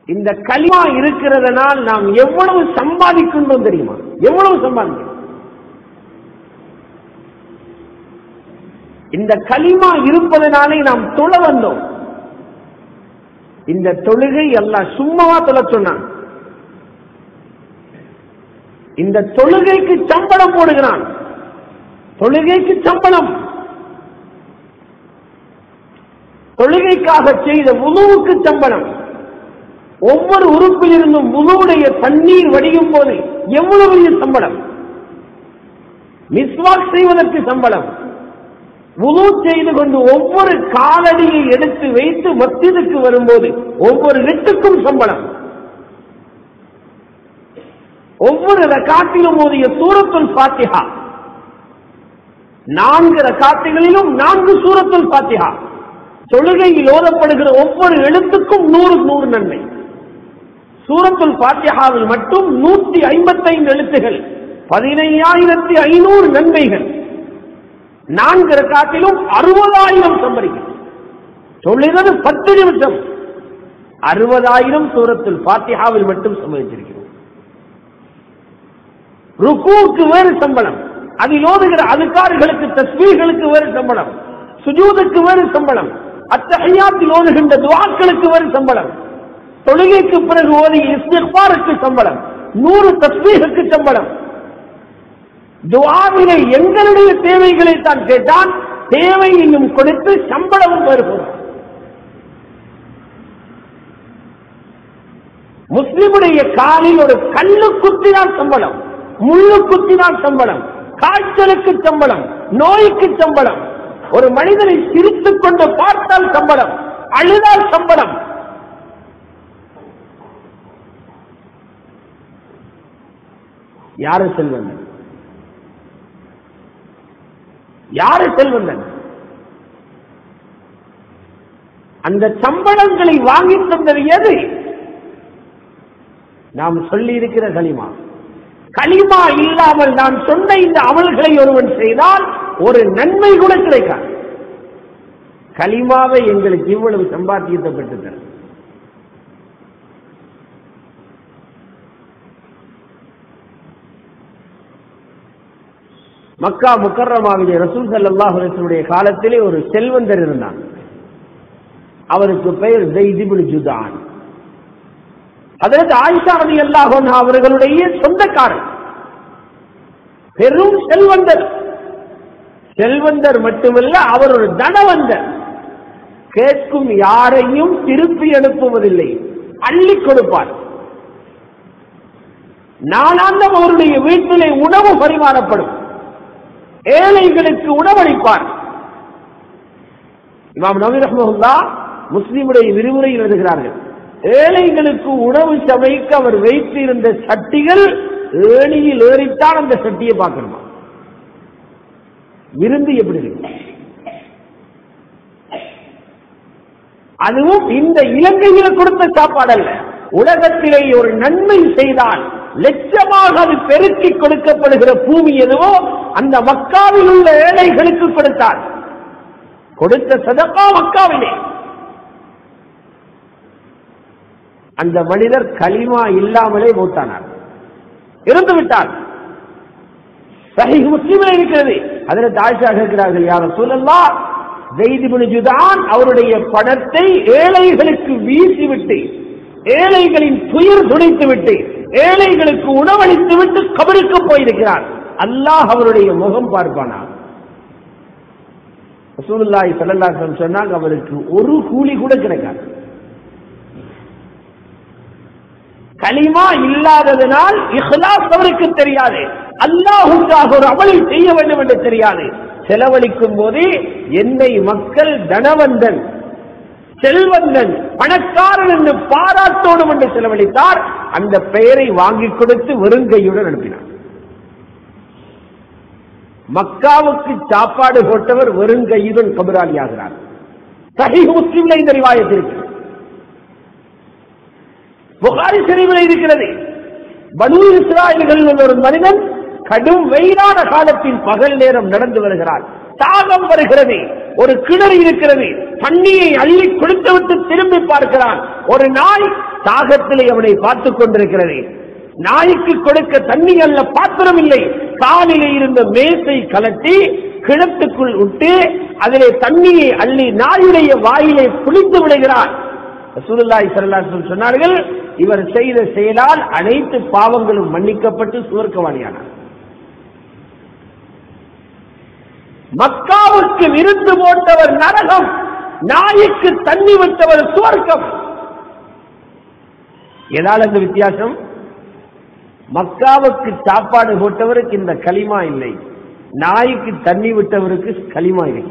இந்த களிமா இருக்கிறதனால் நாம் எவ்வளவு சம்பாதிக்கின்றோம் தெரியுமா எவ்வளவு சம்பாதிக்கிறோம் இந்த களிமா இருப்பதனாலே நாம் தொழ வந்தோம் இந்த தொழுகை எல்லாம் சும்மாவா தொழ சொன்னான் இந்த தொழுகைக்கு சம்பளம் போடுகிறான் தொழுகைக்கு சம்பளம் தொழுகைக்காக செய்த உணவுக்கு சம்பளம் ஒவ்வொரு உறுப்பிலிருந்தும் உணவுடைய தண்ணீர் வடியும் போது எவ்வளவு பெரிய சம்பளம் மிஸ்வாக் செய்வதற்கு சம்பளம் உது செய்து கொண்டு ஒவ்வொரு காலடியை எடுத்து வைத்து மத்தியதுக்கு வரும்போது ஒவ்வொரு ரெட்டுக்கும் சம்பளம் ஒவ்வொரு ரகாத்திலும் ஓதிய சூரத்துல் பாத்திஹா நான்கு ரகாத்துகளிலும் நான்கு சூரத்துல் பாத்திஹா தொழுகையில் ஓதப்படுகிற ஒவ்வொரு எழுத்துக்கும் நூறு நூறு நன்மை சூரத்துல் பாத்தியாவில் மட்டும் நூற்றி ஐம்பத்தைந்து எழுத்துகள் பதினையாயிரத்தி ஐநூறு நன்மைகள் நான்கு ரக்காத்திலும் அறுபதாயிரம் சம்பரிக்கும் சொல்லுகிறது பத்து நிமிஷம் அறுபதாயிரம் சூரத்துல் பாத்தியாவில் மட்டும் சம்பளிச்சிருக்கிறோம் ருக்கூவுக்கு வேறு சம்பளம் அதில் ஓதுகிற அதுக்கார்களுக்கு தஸ்மீர்களுக்கு வேறு சம்பளம் சுஜூதுக்கு வேறு சம்பளம் அத்தகையாத்தில் ஓதுகின்ற துவாக்களுக்கு வேறு சம்பளம் தொழுகைக்கு பிறகு ஓதி இஸ்திஃபாருக்கு சம்பளம் நூறு தஸ்மீகுக்கு சம்பளம் துவாவிலே எங்களுடைய தேவைகளை தான் கேட்டான் தேவை இன்னும் கொடுத்து சம்பளமும் வருகிறோம் முஸ்லிமுடைய காலில் ஒரு கல்லு குத்தினால் சம்பளம் முள்ளு குத்தினால் சம்பளம் காய்ச்சலுக்கு சம்பளம் நோய்க்கு சம்பளம் ஒரு மனிதனை சிரித்துக் கொண்டு பார்த்தால் சம்பளம் அழுதால் சம்பளம் யாரு செல்வந்தன் யாரு செல்வந்தன் அந்த சம்பளங்களை வாங்கி தந்தது எது நாம் சொல்லி இருக்கிற களிமா களிமா இல்லாமல் நான் சொன்ன இந்த அமல்களை ஒருவன் செய்தால் ஒரு நன்மை கூட கிடைக்காது களிமாவை எங்களுக்கு இவ்வளவு சம்பாத்தியத்தை பெற்று தரும் மக்கா முக்கர்ரமாவிலே ரசூல் சல்லாஹ் அலிஸ்வனுடைய காலத்திலே ஒரு செல்வந்தர் இருந்தான் அவருக்கு பெயர் ஜெய்திபுல் ஜுதான் அதற்கு ஆயிஷா ரதி அல்லாஹ் அவர்களுடைய சொந்தக்காரர் பெரும் செல்வந்தர் செல்வந்தர் மட்டுமல்ல அவர் ஒரு தனவந்தர் கேட்கும் யாரையும் திருப்பி அனுப்புவதில்லை அள்ளி கொடுப்பார் நாளாந்தம் அவருடைய வீட்டிலே உணவு பரிமாறப்படும் ஏழைகளுக்கு உணவளிப்பார் இமாம் நபி ரஹ்மஹுல்லா முஸ்லிமுடைய விரிவுரையில் எழுதுகிறார்கள் ஏழைகளுக்கு உணவு சமைக்க அவர் வைத்திருந்த சட்டிகள் ஏணியில் ஏறித்தான் அந்த சட்டியை பார்க்கணுமா விருந்து எப்படி இருக்கு அதுவும் இந்த இலங்கையில கொடுத்த சாப்பாடு அல்ல உலகத்திலே ஒரு நன்மை செய்தால் லட்சமாக அது பெருக்கி கொடுக்கப்படுகிற பூமி எதுவோ அந்த மக்காவில் உள்ள ஏழைகளுக்கு கொடுத்தார் கொடுத்த சதக்கா மக்காவிலே அந்த மனிதர் களிமா இல்லாமலே மூத்தானார் இறந்து விட்டார் சஹி முஸ்லிமில் இருக்கிறது அதில் தாழ்ச்சாக இருக்கிறார்கள் யாரும் சொல்லலா ஜெய்திபுனிஜுதான் அவருடைய பணத்தை ஏழைகளுக்கு வீசிவிட்டு ஏழைகளின் துயர் துடைத்து விட்டு ஏழைகளுக்கு உணவளித்து விட்டு கபருக்கு போயிருக்கிறார் அல்லாஹ் அவருடைய முகம் பார்ப்பானா ரசூலுல்லாஹி ஸல்லல்லாஹு அலைஹி வஸல்லம் சொன்னாங்க அவருக்கு ஒரு கூலி கூட கிடைக்காது களிமா இல்லாததனால் இஹ்லாஸ் அவருக்கு தெரியாது அல்லாஹுக்காக ஒரு அமலை செய்ய வேண்டும் என்று தெரியாது செலவழிக்கும் போதே என்னை மக்கள் தனவந்தன் செல்வந்தன் பணக்காரன் என்று பாராட்டோடும் என்று செலவழித்தார் அந்த பெயரை வாங்கிக் கொடுத்து வெறுங்கையுடன் அனுப்பினார் மக்காவுக்கு சாப்பாடு போட்டவர் வெறுங்கையுடன் கபராளியாகிறார் சஹி முஸ்லிம்ல இந்த ரிவாயத் இருக்கிறது புகாரி ஷெரீஃபில் இருக்கிறது பனு இஸ்ராயல்கள் உள்ள ஒரு மனிதன் கடும் வெயிலான காலத்தில் பகல் நேரம் நடந்து வருகிறார் தாகம் வருகிறது ஒரு கிணறு இருக்கிறது தண்ணியை அள்ளி கொடுத்துவிட்டு திரும்பி பார்க்கிறான் ஒரு நாய் தாகத்திலே அவனை பார்த்துக் கொண்டிருக்கிறது நாய்க்கு கொடுக்க தண்ணி அல்ல பாத்திரம் இல்லை காலிலே இருந்த மேசை கலட்டி கிணத்துக்குள் விட்டு அதிலே தண்ணியை அள்ளி நாயுடைய வாயிலே குளித்து விடுகிறார் ரசூலுல்லாஹி ஸல்லல்லாஹு அலைஹி வஸல்லம் சொன்னார்கள் இவர் செய்த செயலால் அனைத்து பாவங்களும் மன்னிக்கப்பட்டு சுவர்க்கவாணியானார் மக்காவுக்கு விருந்து போட்டவர் நரகம் நாய்க்கு தண்ணி விட்டவர் சுவர்க்கம் எதால் அந்த வித்தியாசம் மக்காவுக்கு சாப்பாடு போட்டவருக்கு இந்த களிமா இல்லை நாய்க்கு தண்ணி விட்டவருக்கு களிமா இருக்கு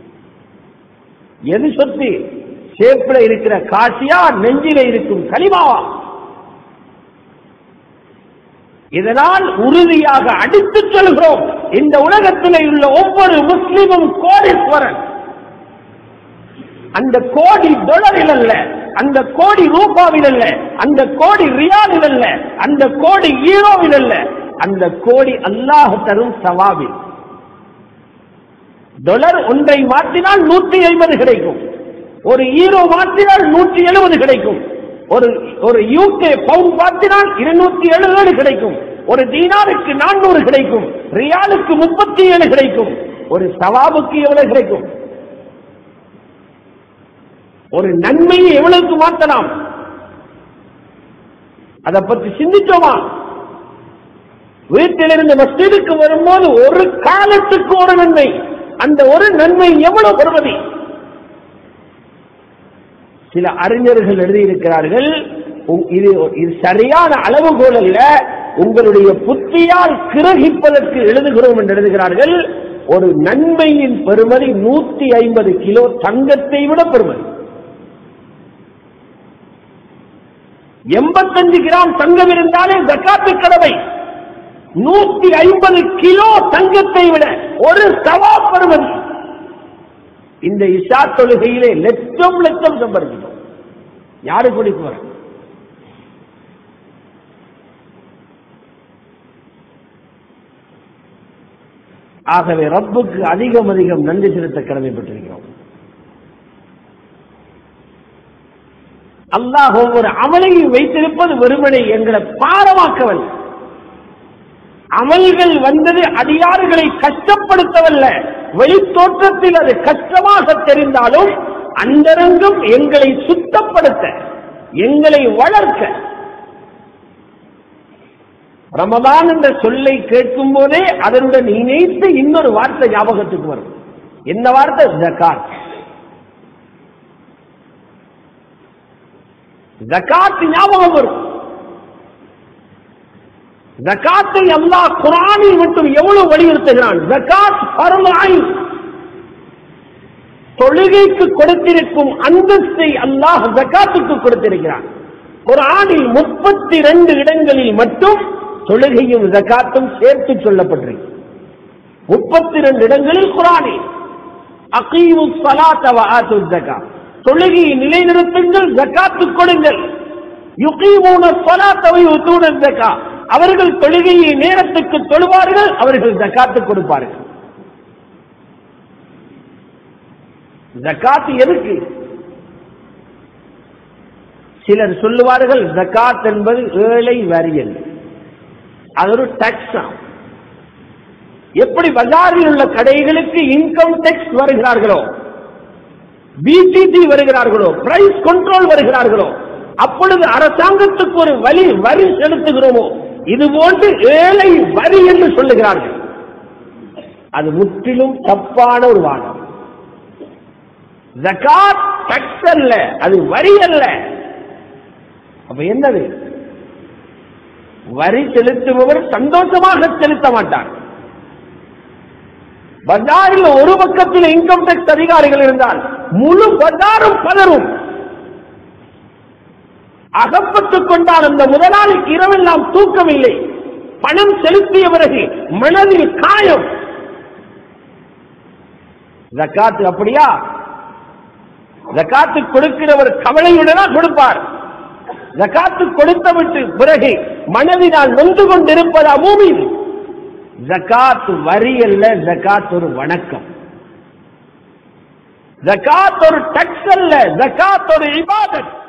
எது சொத்து சேப்பில இருக்கிற காசியா நெஞ்சில இருக்கும் களிமாவா இதனால் உறுதியாக அடித்து சொல்கிறோம் இந்த உலகத்திலே உள்ள ஒவ்வொரு முஸ்லிமும் கோடீஸ்வரன் அந்த கோடி டொலரில் அல்ல அந்த கோடி ரூபாவில் அல்ல அந்த கோடி ரியாலில் அல்ல அந்த கோடி ஈரோவில் அல்ல அந்த கோடி அல்லாஹ் தரும் சவாவில் டொலர் ஒன்றை மாற்றினால் நூற்றி ஐம்பது கிடைக்கும் ஒரு ஈரோ மாற்றினால் நூற்றி எழுபது கிடைக்கும் ஒரு ஒரு யூகே பவுண்ட் மாற்றினால் இருநூத்தி எழுபது கிடைக்கும் ஒரு தீனாருக்கு நானூறு கிடைக்கும் ரியாலுக்கு முப்பத்தி ஏழு கிடைக்கும் ஒரு சவாபுக்கு எவ்வளவு கிடைக்கும் ஒரு நன்மையை எவ்வளவுக்கு மாற்றலாம் அதை பற்றி சிந்திச்சோமா வீட்டிலிருந்து மஸ்ஜிதுக்கு வரும்போது ஒரு காலத்துக்கு ஒரு நன்மை அந்த ஒரு நன்மை எவ்வளவு பெறுவது சில அறிஞர்கள் எழுதியிருக்கிறார்கள் உ- இது இது சரியான அளவுகோல் அல்ல உங்களுடைய புத்தியால் கிரகிப்பதற்கு எழுதுகிறோம் என்று எழுதுகிறார்கள் ஒரு நன்மையின் பெறுமதி நூத்தி ஐம்பது கிலோ தங்கத்தை விட பெறுமதி எண்பத்தஞ்சு கிராம் தங்கம் இருந்தாலே ஜக்காத்து கடமை நூத்தி ஐம்பது கிலோ தங்கத்தை விட ஒரு சவா பெறுமதி இந்த இஷா தொழுகையிலே லட்சம் லட்சம் சம்பாதிக்கிறோம் யாரு கூடிக்கு வர ஆகவே ரப்புக்கு அதிகம் அதிகம் நன்றி செலுத்த கடமைப்பட்டிருக்கிறோம் அல்லாஹ் ஒவ்வொரு அமலையும் வைத்திருப்பது வெறுமனை எங்களை பாரமாக்கவன் அமல்கள் வந்தது அடியாறுகளை கஷ்டப்படுத்தவல்ல வெளித்தோற்றத்தில் அது கஷ்டமாக தெரிந்தாலும் அந்தரங்கம் எங்களை சுத்தப்படுத்த எங்களை வளர்க்க ரமதான் என்ற சொல்லை கேட்கும் போதே அதனுடன் இணைத்து இன்னொரு வார்த்தை ஞாபகத்துக்கு வரும் என்ன வார்த்தை ஜகாத் ஜகாத் ஞாபகம் வரும் ஜகாத்தை அல்லாஹ் குரானில் மட்டும் எவ்வளவு வலியுறுத்துகிறான் ஜகாத் பரம ஐன் தொழுகைக்கு கொடுத்திருக்கும் அந்தஸ்தை அல்லாஹ் ஜகாத்துக்கு கொடுத்திருக்கிறான் குரானில் முப்பத்தி ரெண்டு இடங்களில் மட்டும் தொழுகையும் ஜகாத்தும் சேர்த்து சொல்லப்பட்டிருக்கு முப்பத்தி ரெண்டு இடங்களில் குரானில் அகீமு ஸலாத்த வ ஆத்து ஜகாத் தொழுகையை நிலைநிறுத்துங்கள் ஜகாத்து கொடுங்கள் யுகீமூன ஸலாத்த வ யுத்தூன ஜகா அவர்கள் தொழுகையை நேரத்துக்கு தொழுவார்கள் அவர்கள் ஜகாத்து கொடுப்பார்கள் ஜகாத் எதுக்கு சிலர் சொல்லுவார்கள் ஜகாத் என்பது ஏழை வரியல் அது ஒரு டாக்ஸ் எப்படி பஜாரில் உள்ள கடைகளுக்கு இன்கம் டேக்ஸ் வருகிறார்களோ பிடிடி வருகிறார்களோ பிரைஸ் கண்ட்ரோல் வருகிறார்களோ அப்பொழுது அரசாங்கத்துக்கு ஒரு வழி வரி செலுத்துகிறோமோ இது போன்று ஏழை வரி என்று சொல்லுகிறார்கள் அது முற்றிலும் தப்பான ஒரு வாதம் ஜகாத் டக்ஸ் அல்ல அது வரி அல்ல அப்ப என்னது வரி செலுத்துபவர் சந்தோஷமாக செலுத்த மாட்டார் பஜாரில் ஒரு பக்கத்தில் இன்கம் டேக்ஸ் அதிகாரிகள் இருந்தால் முழு பஜாரும் பதறும் அகப்பட்டுக் கொண்டால் அந்த முதலாளிக்கு இரவெல்லாம் தூக்கமில்லை பணம் செலுத்திய பிறகு மனதில் காயம் ஜக்காத்து அப்படியா ஜக்காத்து கொடுக்கிறவர் கவலையுடனா கொடுப்பார் ஜக்காத்து கொடுத்த விட்டு பிறகு மனதினால் நொந்து கொண்டிருப்பதா மூமின் ஜக்காத் வரி அல்ல ஜக்காத் ஒரு வணக்கம் ஜக்காத் ஒரு டக்ஸ் அல்ல ஜக்காத் ஒரு இபாதத்